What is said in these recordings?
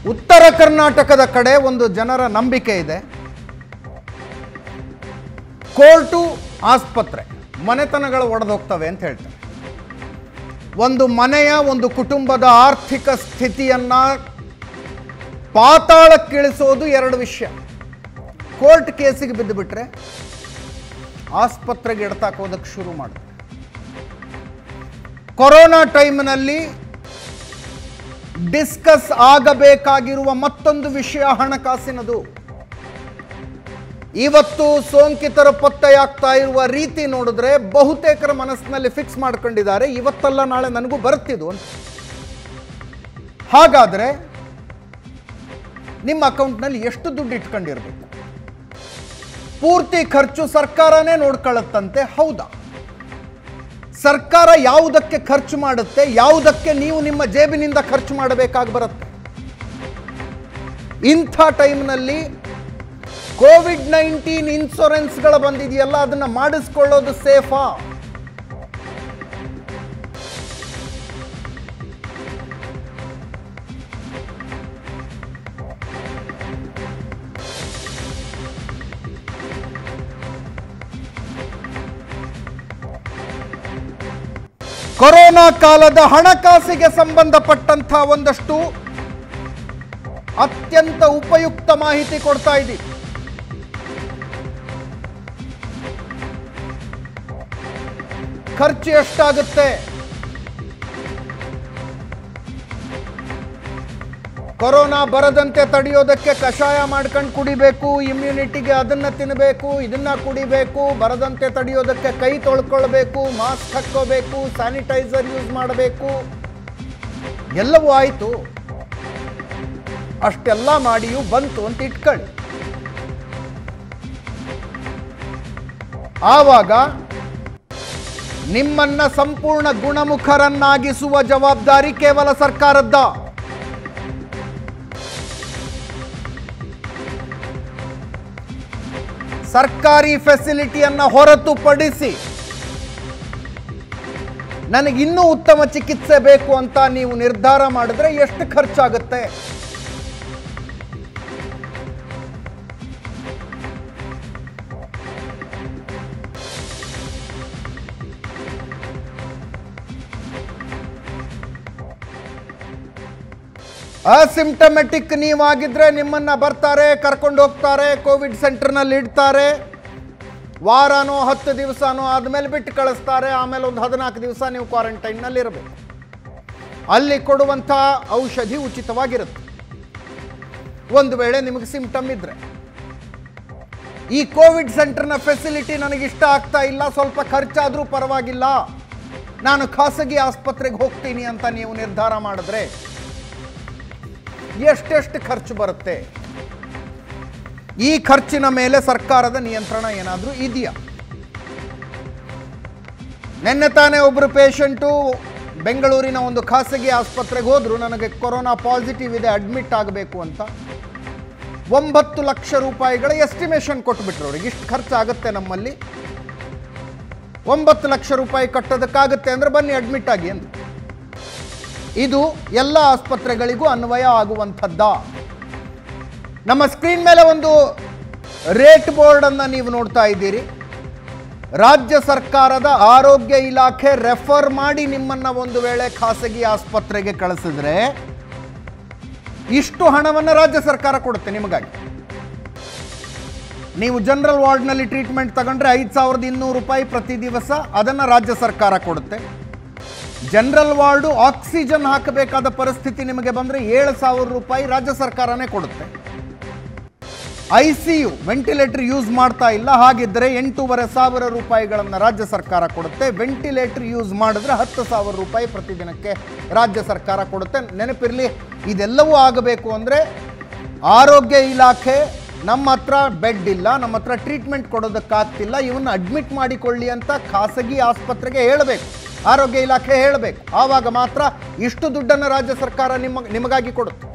ಉತ್ತರ ಕರ್ನಾಟಕದ ಕಡೆ ಒಂದು ಜನರ ನಂಬಿಕೆ ಇದೆ ಕೋರ್ಟು ಆಸ್ಪತ್ರೆ ಮನೆತನಗಳು ಒಡೆದೋಗ್ತವೆ ಅಂತ ಹೇಳ್ತಾರೆ ಒಂದು ಮನೆಯ ಒಂದು ಕುಟುಂಬದ ಆರ್ಥಿಕ ಸ್ಥಿತಿಯನ್ನ ಪಾತಾಳಕ್ಕಿಳಿಸೋದು ಎರಡು ವಿಷಯ ಕೋರ್ಟ್ ಕೇಸಿಗೆ ಬಿದ್ದು ಬಿಟ್ರೆ ಆಸ್ಪತ್ರೆಗೆ ಎಡ್ತಾಕೋದಕ್ಕೆ ಶುರು ಮಾಡಿದೆ ಕೊರೋನಾ ಟೈಮ್ನಲ್ಲಿ ಡಿಸ್ಕಸ್ ಆಗಬೇಕಾಗಿರುವ ಮತ್ತೊಂದು ವಿಷಯ ಹಣಕಾಸಿನದು ಇವತ್ತು ಸೋಂಕಿತರ ಪತ್ತೆಯಾಗ್ತಾ ಇರುವ ರೀತಿ ನೋಡಿದ್ರೆ ಬಹುತೇಕರ ಮನಸ್ಸಿನಲ್ಲಿ ಫಿಕ್ಸ್ ಮಾಡ್ಕೊಂಡಿದ್ದಾರೆ ಇವತ್ತಲ್ಲ ನಾಳೆ ನನಗೂ ಬರುತ್ತಿದ್ದು ಅಂತ ಹಾಗಾದ್ರೆ ನಿಮ್ಮ ಅಕೌಂಟ್ನಲ್ಲಿ ಎಷ್ಟು ದುಡ್ಡು ಇಟ್ಕೊಂಡಿರ್ಬೇಕು ಪೂರ್ತಿ ಖರ್ಚು ಸರ್ಕಾರನೇ ನೋಡ್ಕೊಳ್ಳುತ್ತಂತೆ ಹೌದಾ ಸರ್ಕಾರ ಯಾವುದಕ್ಕೆ ಖರ್ಚು ಮಾಡುತ್ತೆ ಯಾವುದಕ್ಕೆ ನೀವು ನಿಮ್ಮ ಜೇಬಿನಿಂದ ಖರ್ಚು ಮಾಡಬೇಕಾಗಿ ಬರುತ್ತೆ ಇಂಥ ಟೈಮ್ನಲ್ಲಿ ಕೋವಿಡ್ ನೈನ್ಟೀನ್ ಇನ್ಶೂರೆನ್ಸ್ಗಳು ಬಂದಿದೆಯಲ್ಲ ಅದನ್ನ ಮಾಡಿಸ್ಕೊಳ್ಳೋದು ಸೇಫಾ ಕೊರೋನಾ ಕಾಲದ ಹಣಕಾಸಿಗೆ ಸಂಬಂಧಪಟ್ಟಂಥ ಒಂದಷ್ಟು ಅತ್ಯಂತ ಉಪಯುಕ್ತ ಮಾಹಿತಿ ಕೊಡ್ತಾ ಇದ್ದೀವಿ ಖರ್ಚು ಎಷ್ಟಾಗುತ್ತೆ ಕೊರೋನಾ ಬರದಂತೆ ತಡೆಯೋದಕ್ಕೆ ಕಷಾಯ ಮಾಡ್ಕೊಂಡು ಕುಡಿಬೇಕು ಇಮ್ಯುನಿಟಿಗೆ ಅದನ್ನ ತಿನ್ನಬೇಕು ಇದನ್ನ ಕುಡಿಬೇಕು ಬರದಂತೆ ತಡೆಯೋದಕ್ಕೆ ಕೈ ತೊಳ್ಕೊಳ್ಬೇಕು ಮಾಸ್ಕ್ ಹಾಕ್ಕೋಬೇಕು ಸ್ಯಾನಿಟೈಸರ್ ಯೂಸ್ ಮಾಡಬೇಕು ಎಲ್ಲವೂ ಆಯಿತು ಅಷ್ಟೆಲ್ಲ ಮಾಡಿಯೂ ಬಂತು ಅಂತ ಇಟ್ಕೊಳ್ಳಿ ಆವಾಗ ನಿಮ್ಮನ್ನ ಸಂಪೂರ್ಣ ಗುಣಮುಖರನ್ನಾಗಿಸುವ ಜವಾಬ್ದಾರಿ ಕೇವಲ ಸರ್ಕಾರದ್ದ ಸರ್ಕಾರಿ ಫೆಸಿಲಿಟಿಯನ್ನ ಹೊರತುಪಡಿಸಿ ನನಗೆ ಇನ್ನೂ ಉತ್ತಮ ಚಿಕಿತ್ಸೆ ಬೇಕು ಅಂತ ನೀವು ನಿರ್ಧಾರ ಮಾಡಿದ್ರೆ ಎಷ್ಟು ಖರ್ಚಾಗುತ್ತೆ ಅಸಿಂಟಮೆಟಿಕ್ ನೀವಾಗಿದ್ರೆ ನಿಮ್ಮನ್ನ ಬರ್ತಾರೆ ಕರ್ಕೊಂಡು ಹೋಗ್ತಾರೆ ಕೋವಿಡ್ ಸೆಂಟರ್ನಲ್ಲಿ ಇಡ್ತಾರೆ ವಾರನೋ ಹತ್ತು ದಿವಸನೋ ಆದಮೇಲೆ ಬಿಟ್ಟು ಕಳಿಸ್ತಾರೆ ಆಮೇಲೆ ಒಂದು ಹದಿನಾಲ್ಕು ದಿವಸ ನೀವು ಕ್ವಾರಂಟೈನ್ನಲ್ಲಿ ಇರಬೇಕು ಅಲ್ಲಿ ಕೊಡುವಂಥ ಔಷಧಿ ಉಚಿತವಾಗಿರುತ್ತೆ ಒಂದು ವೇಳೆ ನಿಮಗೆ ಸಿಂಪ್ಟಮ್ ಇದ್ರೆ ಈ ಕೋವಿಡ್ ಸೆಂಟರ್ನ ಫೆಸಿಲಿಟಿ ನನಗೆ ಇಷ್ಟ ಆಗ್ತಾ ಇಲ್ಲ ಸ್ವಲ್ಪ ಖರ್ಚಾದರೂ ಪರವಾಗಿಲ್ಲ ನಾನು ಖಾಸಗಿ ಆಸ್ಪತ್ರೆಗೆ ಹೋಗ್ತೀನಿ ಅಂತ ನೀವು ನಿರ್ಧಾರ ಮಾಡಿದ್ರೆ ಎಷ್ಟೆಷ್ಟು ಖರ್ಚು ಬರುತ್ತೆ ಈ ಖರ್ಚಿನ ಮೇಲೆ ಸರ್ಕಾರದ ನಿಯಂತ್ರಣ ಏನಾದರೂ ಇದೆಯಾ ನಿನ್ನೆ ತಾನೇ ಒಬ್ಬರು ಪೇಷಂಟು ಬೆಂಗಳೂರಿನ ಒಂದು ಖಾಸಗಿ ಆಸ್ಪತ್ರೆಗೆ ಹೋದ್ರು ನನಗೆ ಕೊರೋನಾ ಪಾಸಿಟಿವ್ ಇದೆ ಅಡ್ಮಿಟ್ ಆಗಬೇಕು ಅಂತ ಒಂಬತ್ತು ಲಕ್ಷ ರೂಪಾಯಿಗಳ ಎಸ್ಟಿಮೇಷನ್ ಕೊಟ್ಬಿಟ್ರು ಅವ್ರಿಗೆ ಇಷ್ಟು ಖರ್ಚಾಗುತ್ತೆ ನಮ್ಮಲ್ಲಿ ಒಂಬತ್ತು ಲಕ್ಷ ರೂಪಾಯಿ ಕಟ್ಟೋದಕ್ಕಾಗುತ್ತೆ ಅಂದರೆ ಬನ್ನಿ ಅಡ್ಮಿಟ್ ಆಗಿ ಅಂತ ಇದು ಎಲ್ಲ ಆಸ್ಪತ್ರೆಗಳಿಗೂ ಅನ್ವಯ ಆಗುವಂಥದ್ದ ನಮ್ಮ ಸ್ಕ್ರೀನ್ ಮೇಲೆ ಒಂದು ರೇಟ್ ಬೋರ್ಡ್ ಅನ್ನ ನೀವು ನೋಡ್ತಾ ಇದ್ದೀರಿ ರಾಜ್ಯ ಸರ್ಕಾರದ ಆರೋಗ್ಯ ಇಲಾಖೆ ರೆಫರ್ ಮಾಡಿ ನಿಮ್ಮನ್ನ ಒಂದು ವೇಳೆ ಖಾಸಗಿ ಆಸ್ಪತ್ರೆಗೆ ಕಳಿಸಿದ್ರೆ ಇಷ್ಟು ಹಣವನ್ನು ರಾಜ್ಯ ಸರ್ಕಾರ ಕೊಡುತ್ತೆ ನಿಮಗಾಗಿ ನೀವು ಜನರಲ್ ವಾರ್ಡ್ನಲ್ಲಿ ಟ್ರೀಟ್ಮೆಂಟ್ ತಗೊಂಡ್ರೆ ಐದು ಸಾವಿರದ ಇನ್ನೂರು ರೂಪಾಯಿ ಪ್ರತಿ ದಿವಸ ಅದನ್ನು ರಾಜ್ಯ ಸರ್ಕಾರ ಕೊಡುತ್ತೆ ಜನರಲ್ ವಾರ್ಡು ಆಕ್ಸಿಜನ್ ಹಾಕಬೇಕಾದ ಪರಿಸ್ಥಿತಿ ನಿಮಗೆ ಬಂದರೆ ಏಳು ಸಾವಿರ ರೂಪಾಯಿ ರಾಜ್ಯ ಸರ್ಕಾರನೇ ಕೊಡುತ್ತೆ I C U ventilator use ಮಾಡ್ತಾ ಇಲ್ಲ ಹಾಗಿದ್ದರೆ ಎಂಟೂವರೆ ಸಾವಿರ ರೂಪಾಯಿಗಳನ್ನು ರಾಜ್ಯ ಸರ್ಕಾರ ಕೊಡುತ್ತೆ ವೆಂಟಿಲೇಟರ್ ಯೂಸ್ ಮಾಡಿದ್ರೆ ಹತ್ತು ಸಾವಿರ ರೂಪಾಯಿ ಪ್ರತಿದಿನಕ್ಕೆ ರಾಜ್ಯ ಸರ್ಕಾರ ಕೊಡುತ್ತೆ ನೆನಪಿರಲಿ ಇದೆಲ್ಲವೂ ಆಗಬೇಕು ಅಂದರೆ ಆರೋಗ್ಯ ಇಲಾಖೆ ನಮ್ಮ ಹತ್ರ ಬೆಡ್ ಇಲ್ಲ ನಮ್ಮ ಹತ್ರ ಟ್ರೀಟ್ಮೆಂಟ್ ಕೊಡೋದಕ್ಕಾಗ್ತಿಲ್ಲ ಇವನ್ನ ಅಡ್ಮಿಟ್ ಮಾಡಿಕೊಳ್ಳಿ ಅಂತ ಖಾಸಗಿ ಆಸ್ಪತ್ರೆಗೆ ಹೇಳಬೇಕು ಆರೋಗ್ಯ ಇಲಾಖೆ ಹೇಳಬೇಕು ಆವಾಗ ಮಾತ್ರ ಇಷ್ಟು ದುಡ್ಡನ್ನು ರಾಜ್ಯ ಸರ್ಕಾರ ನಿಮ್ಮ ನಿಮಗಾಗಿ ಕೊಡುತ್ತೆ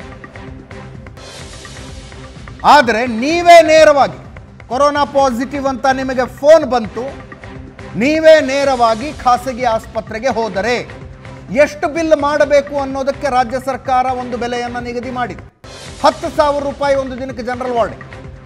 ಆದರೆ ನೀವೇ ನೇರವಾಗಿ ಕೊರೋನಾ ಪಾಸಿಟಿವ್ ಅಂತ ನಿಮಗೆ ಫೋನ್ ಬಂತು ನೀವೇ ನೇರವಾಗಿ ಖಾಸಗಿ ಆಸ್ಪತ್ರೆಗೆ ಹೋದರೆ ಎಷ್ಟು ಬಿಲ್ ಮಾಡಬೇಕು ಅನ್ನೋದಕ್ಕೆ ರಾಜ್ಯ ಸರ್ಕಾರ ಒಂದು ಬೆಲೆಯನ್ನು ನಿಗದಿ ಮಾಡಿದೆ ಹತ್ತು ಸಾವಿರ ರೂಪಾಯಿ ಒಂದು ದಿನಕ್ಕೆ ಜನರಲ್ ವಾರ್ಡ್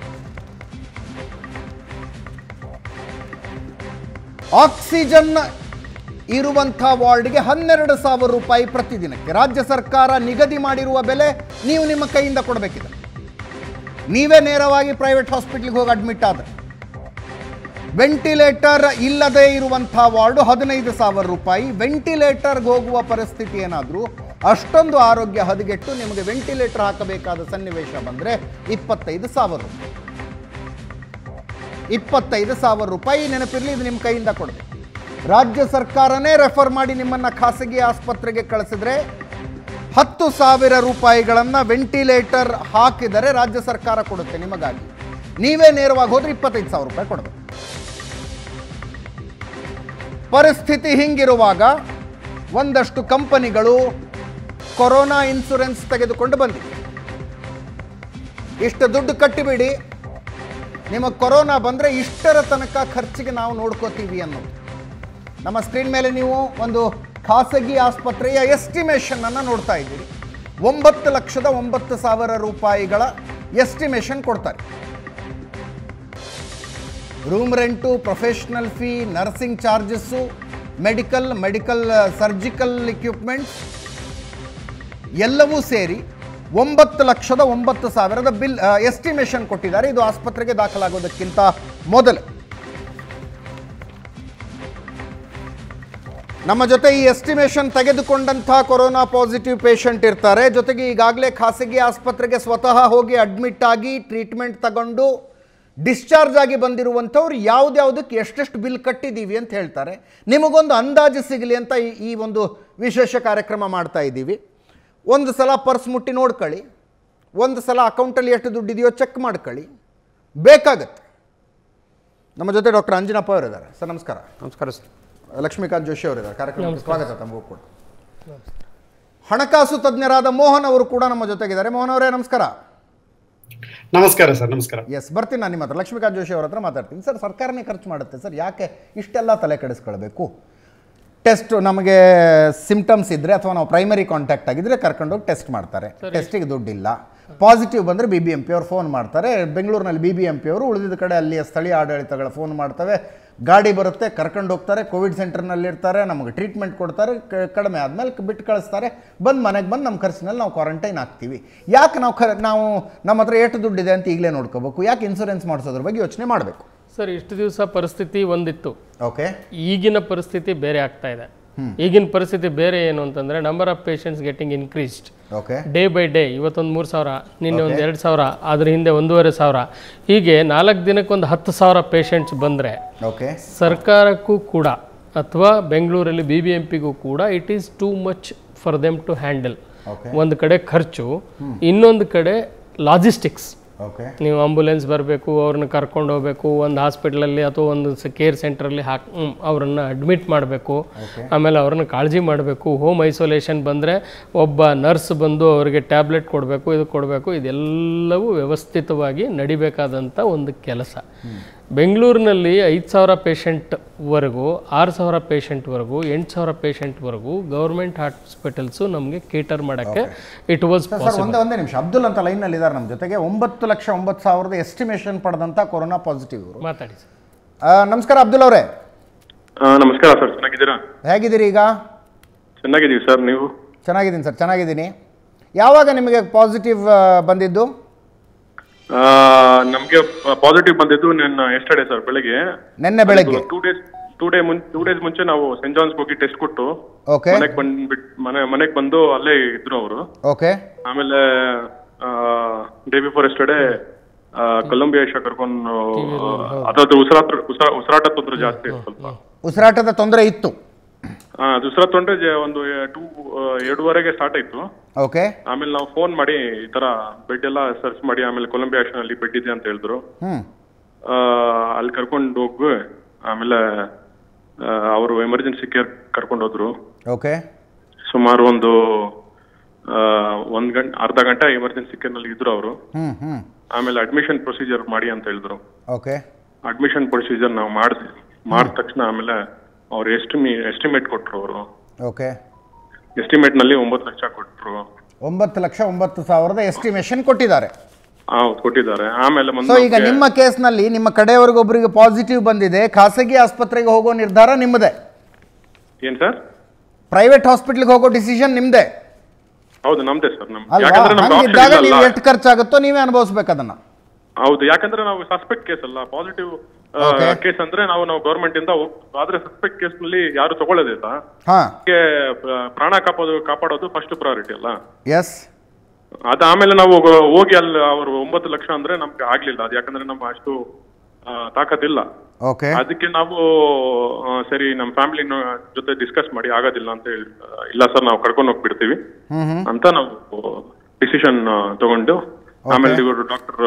ಆಕ್ಸಿಜನ್ ಇರುವಂಥ ವಾರ್ಡ್ಗೆ ಹನ್ನೆರಡು ಸಾವಿರ ರೂಪಾಯಿ ಪ್ರತಿದಿನಕ್ಕೆ ರಾಜ್ಯ ಸರ್ಕಾರ ನಿಗದಿ ಮಾಡಿರುವ ಬೆಲೆ ನೀವು ನಿಮ್ಮ ಕೈಯಿಂದ ಕೊಡಬೇಕಿದೆ ನೀವೇ ನೇರವಾಗಿ ಪ್ರೈವೇಟ್ ಹಾಸ್ಪಿಟ್ಲಿಗೆ ಹೋಗಿ ಅಡ್ಮಿಟ್ ಆದರೆ ವೆಂಟಿಲೇಟರ್ ಇಲ್ಲದೆ ಇರುವಂಥ ವಾರ್ಡು ಹದಿನೈದು ಸಾವಿರ ರೂಪಾಯಿ ವೆಂಟಿಲೇಟರ್ಗೆ ಹೋಗುವ ಪರಿಸ್ಥಿತಿ ಏನಾದರೂ ಅಷ್ಟೊಂದು ಆರೋಗ್ಯ ಹದಗೆಟ್ಟು ನಿಮಗೆ ವೆಂಟಿಲೇಟರ್ ಹಾಕಬೇಕಾದ ಸನ್ನಿವೇಶ ಬಂದರೆ ಇಪ್ಪತ್ತೈದು ಸಾವಿರ ರೂಪಾಯಿ ಇಪ್ಪತ್ತೈದು ಸಾವಿರ ರೂಪಾಯಿ ನೆನಪಿರಲಿ ಇದು ನಿಮ್ಮ ಕೈಯಿಂದ ಕೊಡಬೇಕು ರಾಜ್ಯ ಸರ್ಕಾರನೇ ರೆಫರ್ ಮಾಡಿ ನಿಮ್ಮನ್ನು ಖಾಸಗಿ ಆಸ್ಪತ್ರೆಗೆ ಕಳಿಸಿದ್ರೆ ಹತ್ತು ಸಾವಿರ ರೂಪಾಯಿಗಳನ್ನು ವೆಂಟಿಲೇಟರ್ ಹಾಕಿದರೆ ರಾಜ್ಯ ಸರ್ಕಾರ ಕೊಡುತ್ತೆ ನಿಮಗಾಗಿ ನೀವೇ ನೇರವಾಗಿ ಹೋದ್ರೆ ಇಪ್ಪತ್ತೈದು ಸಾವಿರ ರೂಪಾಯಿ ಕೊಡಬೇಕು ಪರಿಸ್ಥಿತಿ ಹಿಂಗಿರುವಾಗ ಒಂದಷ್ಟು ಕಂಪನಿಗಳು ಕೊರೋನಾ ಇನ್ಶೂರೆನ್ಸ್ ತೆಗೆದುಕೊಂಡು ಬಂದಿವೆ ಇಷ್ಟು ದುಡ್ಡು ಕಟ್ಟಿಬಿಡಿ ನಿಮಗೆ ಕೊರೋನಾ ಬಂದರೆ ಇಷ್ಟರ ತನಕ ಖರ್ಚಿಗೆ ನಾವು ನೋಡ್ಕೋತೀವಿ ಅನ್ನೋದು ನಮ್ಮ ಸ್ಕ್ರೀನ್ ಮೇಲೆ ನೀವು ಒಂದು ಖಾಸಗಿ ಆಸ್ಪತ್ರೆಯ ಎಸ್ಟಿಮೇಷನ್ ಅನ್ನು ನೋಡ್ತಾ ಇದ್ದೀರಿ ಒಂಬತ್ತು ಲಕ್ಷದ ಒಂಬತ್ತು ಸಾವಿರ ರೂಪಾಯಿಗಳ ಎಸ್ಟಿಮೇಷನ್ ಕೊಡ್ತಾರೆ room rent professional fee nursing charges medical medical surgical equipments ಎಲ್ಲವೂ ಸೇರಿ ಒಂಬತ್ತು ಲಕ್ಷದ ಒಂಬತ್ತು ಸಾವಿರದ ಬಿಲ್ ಎಸ್ಟಿಮೇಷನ್ ಕೊಟ್ಟಿದ್ದಾರೆ ಇದು ಆಸ್ಪತ್ರೆಗೆ ದಾಖಲಾಗೋದಕ್ಕಿಂತ ಮೊದಲು ನಮ್ಮ ಜೊತೆ ಈ ಎಸ್ಟಿಮೇಷನ್ ತೆಗೆದುಕೊಂಡಂಥ ಕೊರೋನಾ ಪಾಸಿಟಿವ್ ಪೇಷಂಟ್ ಇರ್ತಾರೆ ಜೊತೆಗೆ ಈಗಾಗಲೇ ಖಾಸಗಿ ಆಸ್ಪತ್ರೆಗೆ ಸ್ವತಃ ಹೋಗಿ ಅಡ್ಮಿಟ್ ಆಗಿ ಟ್ರೀಟ್ಮೆಂಟ್ ತಗೊಂಡು ಡಿಸ್ಚಾರ್ಜ್ ಆಗಿ ಬಂದಿರುವಂಥವ್ರು ಯಾವ್ದ್ಯಾವ್ದಕ್ಕೆ ಎಷ್ಟೆಷ್ಟು ಬಿಲ್ ಕಟ್ಟಿದ್ದೀವಿ ಅಂತ ಹೇಳ್ತಾರೆ ನಿಮಗೊಂದು ಅಂದಾಜು ಸಿಗಲಿ ಅಂತ ಈ ಈ ಒಂದು ವಿಶೇಷ ಕಾರ್ಯಕ್ರಮ ಮಾಡ್ತಾ ಇದ್ದೀವಿ ಒಂದು ಸಲ ಪರ್ಸ್ ಮುಟ್ಟಿ ನೋಡ್ಕೊಳ್ಳಿ ಒಂದು ಸಲ ಅಕೌಂಟಲ್ಲಿ ಎಷ್ಟು ದುಡ್ಡಿದೆಯೋ ಚೆಕ್ ಮಾಡ್ಕೊಳ್ಳಿ ಬೇಕಾಗತ್ತೆ ನಮ್ಮ ಜೊತೆ ಡಾಕ್ಟರ್ ಅಂಜನಪ್ಪ ಅವರಿದ್ದಾರೆ ಸರ್ ನಮಸ್ಕಾರ ನಮಸ್ಕಾರ ಸರ್ ಲಕ್ಷ್ಮೀಕಾಂತ್ ಜೋಶಿ ಅವರಿದ್ದಾರೆ ಕಾರ್ಯಕ್ರಮಕ್ಕೆ ಸ್ವಾಗತ ತಮಗೂ ಕೂಡ ಹಣಕಾಸು ತಜ್ಞರಾದ ಮೋಹನ್ ಅವರು ಕೂಡ ನಮ್ಮ ಜೊತೆಗಿದ್ದಾರೆ ಮೋಹನ್ ಅವರೇ ನಮಸ್ಕಾರ ನಮಸ್ಕಾರ ಸರ್ ನಮಸ್ಕಾರ ಎಸ್ ಬರ್ತೀನಿ ನಾನು ನಿಮ್ಮ ಹತ್ರ ಲಕ್ಷ್ಮೀಕಾಂತ್ ಜೋಶಿ ಅವ್ರ ಹತ್ರ ಮಾತಾಡ್ತೀನಿ ಸರ್ ಸರ್ಕಾರನೇ ಖರ್ಚು ಮಾಡುತ್ತೆ ಸರ್ ಯಾಕೆ ಇಷ್ಟೆಲ್ಲ ತಲೆ ಕೆಡಿಸ್ಕೊಳ್ಬೇಕು ಟೆಸ್ಟ್ ನಮಗೆ ಸಿಂಪ್ಟಮ್ಸ್ ಇದ್ದರೆ ಅಥವಾ ನಾವು ಪ್ರೈಮರಿ ಕಾಂಟ್ಯಾಕ್ಟ್ ಆಗಿದ್ರೆ ಕರ್ಕೊಂಡೋಗಿ ಟೆಸ್ಟ್ ಮಾಡ್ತಾರೆ ಟೆಸ್ಟಿಗೆ ದುಡ್ಡಿಲ್ಲ ಪಾಸಿಟಿವ್ ಬಂದರೆ ಬಿ ಬಿ ಎಂ ಪಿ ಅವ್ರು ಫೋನ್ ಮಾಡ್ತಾರೆ ಬೆಂಗಳೂರಿನಲ್ಲಿ ಬಿ ಬಿ ಎಂ ಪಿ ಅವರು ಉಳಿದಿದ್ದ ಕಡೆ ಅಲ್ಲಿಯ ಸ್ಥಳೀಯ ಆಡಳಿತಗಳ ಫೋನ್ ಮಾಡ್ತವೆ ಗಾಡಿ ಬರುತ್ತೆ ಕರ್ಕೊಂಡು ಹೋಗ್ತಾರೆ ಕೋವಿಡ್ ಸೆಂಟರ್ನಲ್ಲಿ ಇರ್ತಾರೆ ನಮಗೆ ಟ್ರೀಟ್ಮೆಂಟ್ ಕೊಡ್ತಾರೆ ಕ- ಕಡಿಮೆ ಆದಮೇಲೆ ಬಿಟ್ಟು ಕಳಿಸ್ತಾರೆ ಬಂದು ಮನೆಗೆ ಬಂದು ನಮ್ಮ ಖರ್ಚಿನಲ್ಲಿ ನಾವು ಕ್ವಾರಂಟೈನ್ ಆಗ್ತೀವಿ ಯಾಕೆ ನಾವು ಖ ನಾವು ನಮ್ಮ ಹತ್ರ ಎಷ್ಟು ದುಡ್ಡಿದೆ ಅಂತ ಈಗಲೇ ನೋಡ್ಕೋಬೇಕು ಯಾಕೆ ಇನ್ಸೂರೆನ್ಸ್ ಮಾಡಿಸೋದ್ರ ಬಗ್ಗೆ ಯೋಚನೆ ಮಾಡಬೇಕು ಸರ್ ಇಷ್ಟು ದಿವಸ ಪರಿಸ್ಥಿತಿ ಒಂದಿತ್ತು ಓಕೆ ಈಗಿನ ಪರಿಸ್ಥಿತಿ ಬೇರೆ ಆಗ್ತಾ ಇದೆ ಈಗಿನ ಪರಿಸ್ಥಿತಿ ಬೇರೆ ಏನು ಅಂತಂದ್ರೆ number of patients getting increased okay day by day ಇವತ್ತೊಂದು ಮೂರು ಸಾವಿರ ನಿನ್ನೆ ಒಂದು ಎರಡು ಸಾವಿರ ಅದ್ರ ಹಿಂದೆ ಒಂದೂವರೆ ಸಾವಿರ ಹೀಗೆ ನಾಲ್ಕು ದಿನಕ್ಕೆ ಒಂದು ಹತ್ತು ಸಾವಿರ ಪೇಷಂಟ್ಸ್ ಬಂದರೆ ಓಕೆ ಸರ್ಕಾರಕ್ಕೂ ಕೂಡ ಅಥವಾ ಬೆಂಗಳೂರಲ್ಲಿ ಬಿ ಬಿ ಎಂ ಪಿಗೂ ಕೂಡ it is too much for them to handle okay ಒಂದು ಕಡೆ ಖರ್ಚು ಇನ್ನೊಂದು ಕಡೆ ಲಾಜಿಸ್ಟಿಕ್ಸ್ ಓಕೆ ನೀವು ಆಂಬುಲೆನ್ಸ್ ಬರಬೇಕು ಅವ್ರನ್ನ ಕರ್ಕೊಂಡು ಹೋಗ್ಬೇಕು ಒಂದು ಹಾಸ್ಪಿಟ್ಲಲ್ಲಿ ಅಥವಾ ಒಂದು ಕೇರ್ ಸೆಂಟ್ರಲ್ಲಿ ಹಾಕಿ ಅವರನ್ನು ಅಡ್ಮಿಟ್ ಮಾಡಬೇಕು ಆಮೇಲೆ ಅವ್ರನ್ನ ಕಾಳಜಿ ಮಾಡಬೇಕು ಹೋಮ್ ಐಸೋಲೇಷನ್ ಬಂದರೆ ಒಬ್ಬ ನರ್ಸ್ ಬಂದು ಅವರಿಗೆ ಟ್ಯಾಬ್ಲೆಟ್ ಕೊಡಬೇಕು ಇದು ಕೊಡಬೇಕು ಇದೆಲ್ಲವೂ ವ್ಯವಸ್ಥಿತವಾಗಿ ನಡಿಬೇಕಾದಂಥ ಒಂದು ಕೆಲಸ ಬೆಂಗಳೂರಿನಲ್ಲಿ ಐದು ಸಾವಿರ ಪೇಷಂಟ್ವರೆಗೂ ಆರು ಸಾವಿರ ಪೇಷಂಟ್ವರೆಗೂ ಎಂಟು ಸಾವಿರ ಪೇಷಂಟ್ವರೆಗೂ ಗೌರ್ಮೆಂಟ್ ಹಾಸ್ಪಿಟಲ್ಸು ನಮಗೆ ಕೇಟರ್ ಮಾಡೋಕ್ಕೆ ಇಟ್ ವಾಸ್ ಸರ್ ಒಂದೇ ಒಂದೇ ನಿಮಿಷ ಅಬ್ದುಲ್ ಅಂತ ಲೈನಲ್ಲಿ ಇದ್ದಾರೆ ನಮ್ಮ ಜೊತೆಗೆ ಒಂಬತ್ತು ಲಕ್ಷ ಒಂಬತ್ತು ಸಾವಿರದ ಎಸ್ಟಿಮೇಷನ್ ಪಡೆದಂಥ ಕೊರೋನಾ ಪಾಸಿಟಿವ್ ಇವರು ಮಾತಾಡಿ ಸರ್ ಆ, ನಮಸ್ಕಾರ ಅಬ್ದುಲ್ ಅವರೇ ಆ, ನಮಸ್ಕಾರ ಸರ್ ಚೆನ್ನಾಗಿದ್ದೀರಾ ಹೇಗಿದ್ದೀರಿ ಈಗ ಚೆನ್ನಾಗಿದ್ದೀವಿ ಸರ್ ನೀವು ಚೆನ್ನಾಗಿದ್ದೀನಿ ಸರ್ ಚೆನ್ನಾಗಿದ್ದೀನಿ ಯಾವಾಗ ನಿಮಗೆ ಪಾಸಿಟಿವ್ ಬಂದಿದ್ದು ಆ, ನಮ್ಗೆ ಪಾಸಿಟಿವ್ ಬಂದಿದ್ದು ನನ್ನ ಎಸ್ಟರ್ಡೇ ಸರ್ ಬೆಳಗ್ಗೆ ನಿನ್ನೆ ಬೆಳಗ್ಗೆ ಟೂ ಡೇಸ್ ಟೂ ಡೇ ಮುನ್ ಟೂ ಡೇಸ್ ಮುಂಚೆ ನಾವು ಸೆಂಟ್ ಜಾನ್ಸ್ ಹೋಗಿ ಟೆಸ್ಟ್ ಕೊಟ್ಟು ಓಕೆ ಮನೆಗೆ ಬಂದ್ಬಿಟ್ ಮನೆ ಮನೆಗೆ ಬಂದು ಅಲ್ಲೇ ಇದ್ರು ಅವರು ಓಕೆ ಆಮೇಲೆ day before yesterday Columbia Asia ಕರ್ಕೊಂಡು ಅದಾದ್ರು ಉಸಿರಾಟ ಉಸಿರಾ- ಉಸಿರಾಟ ತೊಂದರೆ ಜಾಸ್ತಿ ಇತ್ತು ಸ್ವಲ್ಪ ಉಸಿರಾಟದ ತೊಂದರೆ ಇತ್ತು ಆ, ಅದು ಉಸಿರಾಟ ತೊಂದರೆ ಜ- ಒಂದು ಟೂ ಎರಡೂವರೆಗೆ ಸ್ಟಾರ್ಟ್ ಆಯ್ತು ಓಕೆ ಆಮೇಲೆ ನಾವು ಫೋನ್ ಮಾಡಿ ಈ ತರ ಬೆಡ್ ಎಲ್ಲ ಸರ್ಚ್ ಮಾಡಿ ಆಮೇಲೆ ಕೊಲಂಬಿಯಾ ಆಕ್ಷನ್ ಅಲ್ಲಿ ಬೆಡ್ ಇದೆ ಅಂತ ಹೇಳಿದ್ರು ಹ್ಞೂ ಆ, ಅಲ್ಲಿ ಕರ್ಕೊಂಡು ಹೋಗಿ ಆಮೇಲೆ ಅವರು ಎಮರ್ಜೆನ್ಸಿ ಕೇರ್ ಕರ್ಕೊಂಡು ಹೋದ್ರು ಓಕೆ ಸುಮಾರು ಒಂದು ಆ, ಒಂದ್ ಗಂಟೆ ಅರ್ಧ ಗಂಟೆ ಎಮರ್ಜೆನ್ಸಿ ಕೇರ್ ನಲ್ಲಿ ಇದ್ರು ಅವರು ಹ್ಞೂ ಹ್ಞೂ ಆಮೇಲೆ ಅಡ್ಮಿಷನ್ ಪ್ರೊಸೀಜರ್ ಮಾಡಿ ಅಂತ ಹೇಳಿದ್ರು ಓಕೆ ಅಡ್ಮಿಷನ್ ಪ್ರೊಸೀಜರ್ ನಾವು ಮಾಡಿದ್ವಿ ಮಾಡಿದ ತಕ್ಷಣ ಆಮೇಲೆ ಅವ್ರು ಎಸ್ಟಿಮಿ ಎಸ್ಟಿಮೇಟ್ ಕೊಟ್ರು ಅವರು ಓಕೆ ಎಸ್ಟಿಮೇಟ್ ನಲ್ಲಿ ಒಂಬತ್ತು ಲಕ್ಷ ಕೊಟ್ರು ಒಂಬತ್ತು ಲಕ್ಷ ಒಂಬತ್ತು ಸಾವಿರದ ಎಸ್ಟಿಮೇಷನ್ ಕೊಟ್ಟಿದ್ದಾರೆ ಹೌದು ಕೊಟ್ಟಿದ್ದಾರೆ ಆಮೇಲೆ ಸೊ ಬಂದು ಈಗ ನಿಮ್ಮ ಕೇಸ್ನಲ್ಲಿ ನಿಮ್ಮ ಕಡೆಯವರಿಗೊಬ್ಬರಿಗೆ ಪಾಸಿಟಿವ್ ಬಂದಿದೆ ಖಾಸಗಿ ಆಸ್ಪತ್ರೆಗೆ ಹೋಗೋ ನಿರ್ಧಾರ ನಿಮ್ಮದೇ ಏನ್ ಸರ್ ಪ್ರೈವೇಟ್ ಹಾಸ್ಪಿಟ್ಲಿಗೆ ಹೋಗೋ ಡಿಸಿಷನ್ ನಿಮ್ಮದೇ ಹೌದು ನಮ್ದೇ ಸರ್ ನಮ್ ಅಲ್ವಾ ಯಾಕಂದ್ರೆ ನಮ್ಗೆ ಹಂಗಿದ್ದಾಗ option ನೀವು ಇಲ್ಲಲ್ಲ. ಎಷ್ಟು ಖರ್ಚಾಗುತ್ತೋ ನೀವೇ ಅನುಭವಿಸ್ಬೇಕು ಅದನ್ನ ಹೌದು ಯಾಕಂದ್ರೆ ನಾವು ಸಸ್ಪೆಕ್ಟ್ ಕೇಸ್ ಅಲ್ಲ ಪಾಸಿಟಿವ್ Okay. ಕೇಸ್ ಅಂದ್ರೆ ನಾವು ನಾವು ಗೌರ್ಮೆಂಟ್ ಇಂದ ಹೋಗ್- ಆದ್ರೆ ಸಸ್ಪೆಕ್ಟ್ ಕೇಸ್ ನಲ್ಲಿ ಯಾರು ತಗೊಳ್ಳೋದಿಲ್ಲ ಹಾ ಅದಕ್ಕೆ ಪ್ರ- ಪ್ರಾಣ ಕಾಪಾಡೋದು ಕಾಪಾಡೋದು ಫಸ್ಟ್ ಪ್ರಯಾರಿಟಿ ಅಲ್ಲ ಎಸ್ ಅದ ಆಮೇಲೆ ನಾವು ಹೋಗ- ಹೋಗಿ ಅಲ್ಲಿ ಅವರು ಒಂಬತ್ತು ಲಕ್ಷ ಅಂದ್ರೆ ನಮ್ಗೆ ಆಗ್ಲಿಲ್ಲ ಅದು ಯಾಕಂದ್ರೆ ನಮ್ಮ ಅಷ್ಟು ಆ, ತಾಕತ್ತಿಲ್ಲ ಓಕೆ ಅದಕ್ಕೆ ನಾವು ಆ, ಸರಿ ನಮ್ಮ ಫ್ಯಾಮಿಲಿ ಜೊತೆ ಡಿಸ್ಕಸ್ ಮಾಡಿ ಆಗೋದಿಲ್ಲ ಅಂತ ಹೇಳಿ ಆ, ಇಲ್ಲ ಸರ್ ನಾವು ಕರ್ಕೊಂಡು ಹೋಗ್ಬಿಡ್ತೀವಿ ಹ್ಮ್ ಹ್ಮ್ ಅಂತ ನಾವು ಡಿಸಿಷನ್ ತಗೊಂಡು ಆಮೇಲೆ ಇವರು ಡಾಕ್ಟರ್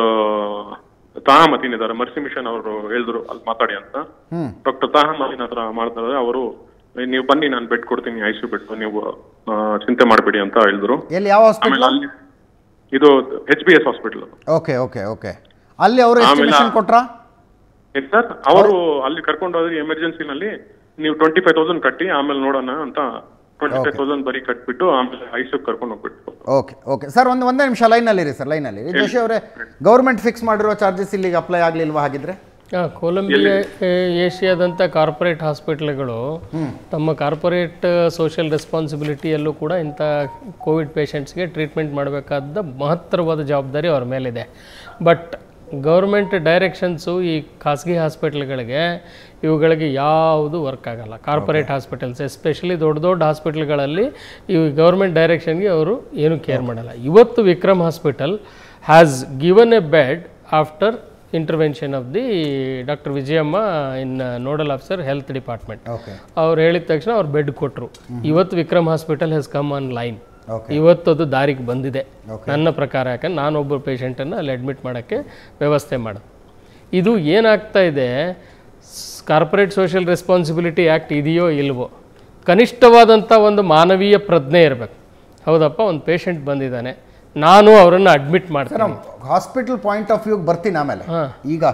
ತಾಹ ಮತೀನ್ ಇದ್ದಾರೆ ಮರ್ಸಿ ಮಿಷನ್ ಅವರು ಹೇಳಿದ್ರು ಅಲ್ಲಿ ಮಾತಾಡಿ ಅಂತ ಹ್ಮ್ ಡಾಕ್ಟರ್ ತಾಹ ಮತೀನ್ ಹತ್ರ ಮಾಡ್ತಾರೆ ಅವರು ನೀವು ಬನ್ನಿ ನಾನು ಬೆಡ್ ಕೊಡ್ತೀನಿ ಐಸು ಬೆಡ್ ನೀವು ಆ, ಚಿಂತೆ ಮಾಡಬೇಡಿ ಅಂತ ಹೇಳಿದ್ರು ಎಲ್ಲಿ ಯಾವ ಆಮೇಲೆ ಹಾಸ್ಪಿಟಲ್ ಅಲ್ಲಿ ಇದು H B S hospital okay okay okay ಅಲ್ಲಿ ಅವರು ಆಮೇಲೆ- ಎಸ್ಟಿಮೇಷನ್ ಕೊಟ್ರಾ ಏನ್ ಸರ್ ಅವರು ಅಲ್ಲಿ ಕರ್ಕೊಂಡು ಹೋದ್ರೆ ಎಮರ್ಜೆನ್ಸಿನಲ್ಲಿ ನೀವು ಟ್ವೆಂಟಿ ಫೈವ್ ತೌಸಂಡ್ ಕಟ್ಟಿ ಆಮೇಲೆ ನೋಡೋಣ ಅಂತ ಟ್ವೆಂಟಿ ಫೈವ್ ತೌಸಂಡ್ ಬರೀ ಕಟ್ಬಿಟ್ಟು ಆಮೇಲೆ ಐಸು ಕರ್ಕೊಂಡು ಹೋಗ್ಬಿಟ್ಟು ಓಕೆ ಓಕೆ ಸರ್ ಒಂದು ಒಂದೇ ನಿಮಿಷ ಲೈನಲ್ಲಿರಿ ಸರ್ ಲೈನಲ್ಲಿ ಜೋಶಿ ಅವರೇ ಗೌರ್ಮೆಂಟ್ ಫಿಕ್ಸ್ ಮಾಡಿರೋ ಚಾರ್ಜಸ್ ಇಲ್ಲಿಗೆ ಅಪ್ಲೈ ಆಗಲಿಲ್ವಾ ಹಾಗಿದ್ರೆ ಆ, ಕೊಲಂಬಿಯಾ ಏಷ್ಯಾದಂಥ ಕಾರ್ಪೊರೇಟ್ ಹಾಸ್ಪಿಟ್ಲ್ಗಳು ತಮ್ಮ ಕಾರ್ಪೊರೇಟ್ ಸೋಷಿಯಲ್ ರೆಸ್ಪಾನ್ಸಿಬಿಲಿಟಿಯಲ್ಲೂ ಕೂಡ ಇಂಥ ಕೋವಿಡ್ ಪೇಷಂಟ್ಸ್ಗೆ ಟ್ರೀಟ್ಮೆಂಟ್ ಮಾಡಬೇಕಾದ ಮಹತ್ತರವಾದ ಜವಾಬ್ದಾರಿ ಅವ್ರ ಮೇಲಿದೆ ಬಟ್ ಗೌರ್ಮೆಂಟ್ ಡೈರೆಕ್ಷನ್ಸು ಈ ಖಾಸಗಿ ಹಾಸ್ಪಿಟ್ಲ್ಗಳಿಗೆ ಇವುಗಳಿಗೆ ಯಾವುದು ವರ್ಕ್ ಆಗಲ್ಲ ಕಾರ್ಪೊರೇಟ್ ಹಾಸ್ಪಿಟಲ್ಸ್ ಎಸ್ಪೆಷಲಿ ದೊಡ್ಡ ದೊಡ್ಡ ಹಾಸ್ಪಿಟ್ಲ್ಗಳಲ್ಲಿ ಈ ಗೌರ್ಮೆಂಟ್ ಡೈರೆಕ್ಷನ್ಗೆ ಅವರು ಏನು ಕೇರ್ ಮಾಡಲ್ಲ ಇವತ್ತು Vikram hospital has given a bed after intervention of the doctor Vijayamma in nodal officer health department okay ಅವ್ರು ಹೇಳಿದ ತಕ್ಷಣ ಅವ್ರು ಬೆಡ್ ಕೊಟ್ಟರು ಇವತ್ತು Vikram hospital has come online okay ಇವತ್ತು ಅದು ದಾರಿಗೆ ಬಂದಿದೆ ನನ್ನ ಪ್ರಕಾರ ಯಾಕಂದ್ರೆ ನಾನೊಬ್ಬ ಪೇಷಂಟನ್ನು ಅಲ್ಲಿ ಅಡ್ಮಿಟ್ ಮಾಡೋಕ್ಕೆ ವ್ಯವಸ್ಥೆ ಮಾಡೋದು ಇದು ಏನಾಗ್ತಾ ಇದೆ ಕಾರ್ಪೊರೇಟ್ ಸೋಷಿಯಲ್ ರೆಸ್ಪಾನ್ಸಿಬಿಲಿಟಿ ಆ್ಯಕ್ಟ್ ಇದೆಯೋ ಇಲ್ವೋ ಕನಿಷ್ಠವಾದಂಥ ಒಂದು ಮಾನವೀಯ ಪ್ರಜ್ಞೆ ಇರಬೇಕು ಹೌದಪ್ಪ ಒಂದು ಪೇಷಂಟ್ ಬಂದಿದ್ದಾನೆ ನಾನು ಅವರನ್ನು ಅಡ್ಮಿಟ್ ಮಾಡ್ತೀನಿ ಹಾಸ್ಪಿಟಲ್ ಪಾಯಿಂಟ್ ಆಫ್ ವ್ಯೂಗೆ ಬರ್ತೀನಿ ಆಮೇಲೆ ಹಾ. ಈಗ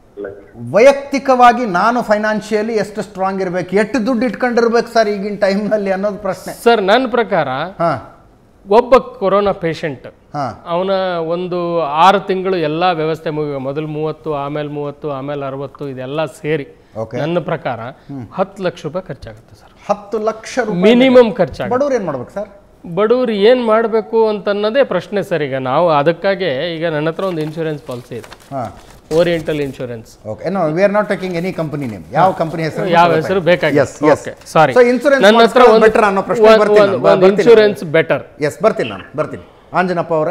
ವೈಯಕ್ತಿಕವಾಗಿ ನಾನು ಫೈನಾನ್ಷಿಯಲಿ ಎಷ್ಟು ಸ್ಟ್ರಾಂಗ್ ಇರಬೇಕು ಎಷ್ಟು ದುಡ್ಡು ಇಟ್ಕೊಂಡಿರ್ಬೇಕು ಸರ್ ಈಗಿನ ಟೈಮ್ನಲ್ಲಿ ಅನ್ನೋದು ಪ್ರಶ್ನೆ ಸರ್ ನನ್ನ ಪ್ರಕಾರ ಹಾ ಒಬ್ಬ ಕೊರೋನಾ ಪೇಷಂಟ್ ಹಾ ಅವನ ಒಂದು ಆರು ತಿಂಗಳು ಎಲ್ಲ ವ್ಯವಸ್ಥೆ ಮುಗಿ ಮೊದಲು ಮೂವತ್ತು ಆಮೇಲೆ ಮೂವತ್ತು ಆಮೇಲೆ ಅರವತ್ತು ಇದೆಲ್ಲ ಸೇರಿ ಓಕೆ ನನ್ನ ಪ್ರಕಾರ ಹತ್ತು ಲಕ್ಷ ರೂಪಾಯಿ ಖರ್ಚಾಗುತ್ತೆ ಸರ್ ಹತ್ತು ಲಕ್ಷ ರೂಪಾಯಿ ಮಿನಿಮಮ್ ಖರ್ಚಾಗುತ್ತೆ ಬಡವ್ರು ಏನು ಮಾಡ್ಬೇಕು ಸರ್ ಬಡವ್ರು ಏನು ಮಾಡಬೇಕು ಅಂತನ್ನೋದೇ ಪ್ರಶ್ನೆ ಸರ್ ಈಗ ನಾವು ಅದಕ್ಕಾಗೆ ಈಗ ನನ್ನ ಹತ್ರ ಒಂದು ಇನ್ಶೂರೆನ್ಸ್ ಪಾಲಿಸಿ ಇದೆ ಹಾಂ Oriental insurance okay no we are not taking any company name ಯಾವ ಕಂಪನಿ ಹೆಸರು ಯಾವ ಹೆಸರು ಬೇಕಾಗಿಲ್ಲ yes yes okay sorry so insurance ನನ್ನ ಹತ್ರ ಒಂದು ಬೆಟರ್ ಅನ್ನೋ ಪ್ರಶ್ನೆ ಬರ್ತೀನಿ ನಾನು. ಬ- ಒಂದು ಬರ್ತೀನಿ. ಇನ್ಶೂರೆನ್ಸ್ ಬೆಟರ್ ಎಸ್ ಬರ್ತೀನಿ ನಾನು ಬರ್ತೀನಿ ಆಂಜನಪ್ಪ ಅವರೇ